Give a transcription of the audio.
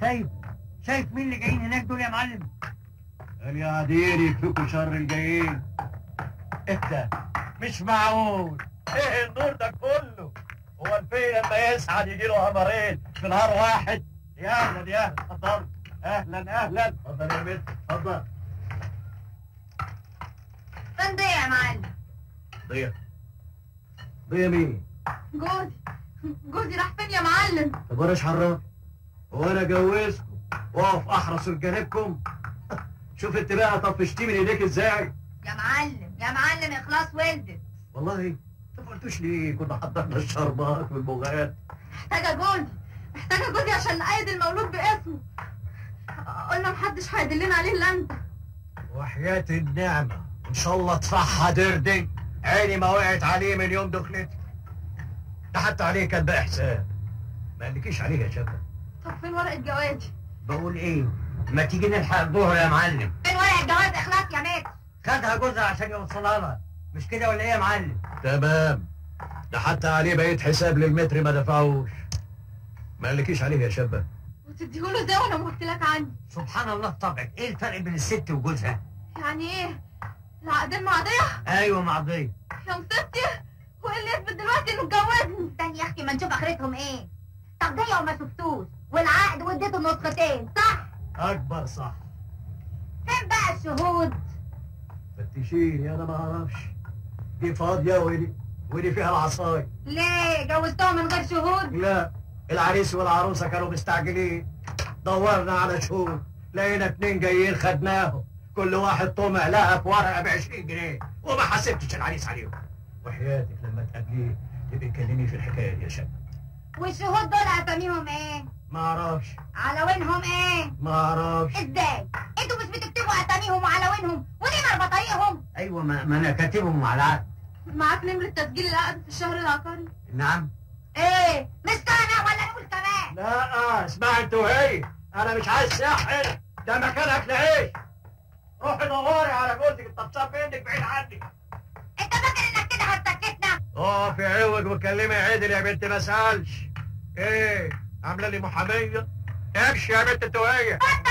شايف شايف مين اللي جايين هناك دول يا معلم اللي قاعدين يكفيكوا شر الجايين انت مش معقول ايه النور ده كله هو الفيل لما يسعد يجي له قمرين في نهار واحد يا اهلا يا اهلا اتفضل اهلا اهلا اتفضل يا بنت اتفضل فين ضيع يا معلم ضيع ضيع مين؟ جوزي جوزي راح فين يا معلم طب انا حرام هو انا جوزكم واقف احرس رجالكم شوف انت بقى طفشتي من ايديك ازاي يا معلم يا معلم اخلاص ولدت والله طب ما قلتوش ليه كنا حضرنا الشربات والبغات محتاجه جوزي محتاجه جوزي عشان نقيد المولود باسمه قلنا محدش هيدلنا عليه الا انت وحياة النعمة ان شاء الله ادفعها دردي عيني ما وقعت عليه من يوم دخلتي ده حتى عليه كان بقى حساب ما قالكيش عليه يا شباب طب فين ورقه جوازي بقول ايه ما تيجي نلحق الظهر يا معلم فين ورقه جواز اخلاص يا مات خدها جوزها عشان يوصلها لها مش كده ولا ايه يا معلم تمام ده حتى عليه بقيت حساب للمتر ما دفعوش ما قالكيش عليه يا شابه وتديهوله ازاي وانا موكلك عني سبحان الله طبعك ايه الفرق بين الست وجوزها يعني ايه العقدين معضيه ايوه معضيه يا مصيبتي وايه اللي يثبت دلوقتي انه اتجوزني استني يا اختي ما نشوف اخرتهم ايه طب ضيع وما شفتوش والعقد واديته نسختين صح اكبر صح فين بقى الشهود فتشيني انا ما اعرفش دي فاضيه ودي ودي فيها العصايه ليه جوزتهم من غير شهود لا العريس والعروسه كانوا مستعجلين دورنا على شهود لقينا اتنين جايين خدناهم كل واحد طمع لها في ورقه ب 20 جنيه وما حسبتش العريس عليهم وحياتك لما تقابليه تبقي تكلمي في الحكايه دي يا شاب والشهود دول اساميهم ايه ما اعرفش عناوينهم ايه ما اعرفش ازاي انتوا مش بتكتبوا اساميهم وعناوينهم وليه مربطايقهم ايوه ما, ما انا كاتبهم على العقد معاك نمرة تسجيل العقد في الشهر العقاري نعم ايه مش انا ولا نقول كمان لا اسمع انت وهي انا مش عايز سياح هنا ده مكان اكل عيش روحي دوري على جوزك الطبطاب منك بعيد عني انت فاكر انك كده هتسكتنا اقفي عوج وكلمي عدل يا بنت ما اسالش ايه عامله لي محاميه امشي يا بنت انت وهي انت